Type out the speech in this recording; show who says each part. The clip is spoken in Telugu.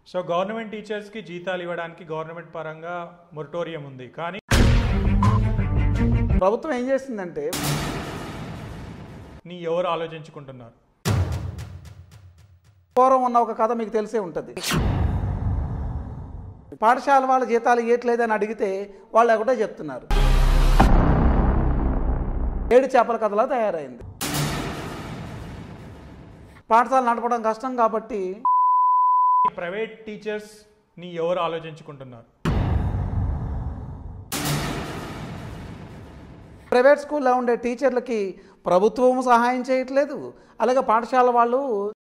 Speaker 1: సో గవర్నమెంట్ టీచర్స్కి జీతాలు ఇవ్వడానికి గవర్నమెంట్ పరంగా మొరటోరియం ఉంది కానీ
Speaker 2: ప్రభుత్వం ఏం చేసిందంటే
Speaker 1: నీ ఎవరు ఆలోచించుకుంటున్నారు
Speaker 2: పూర్వం ఉన్న ఒక కథ మీకు తెలిసే ఉంటుంది పాఠశాల వాళ్ళ జీతాలు ఇవ్వట్లేదని అడిగితే వాళ్ళు ఒకటే చెప్తున్నారు ఏడు చేపల కథలా తయారైంది పాఠశాల నడపడం కష్టం కాబట్టి
Speaker 1: ప్రైవేట్ టీచర్స్ నీ ఎవరు ఆలోచించుకుంటున్నారు
Speaker 2: ప్రైవేట్ స్కూల్లో ఉండే టీచర్లకి ప్రభుత్వం సహాయం చేయట్లేదు అలాగే పాఠశాల వాళ్ళు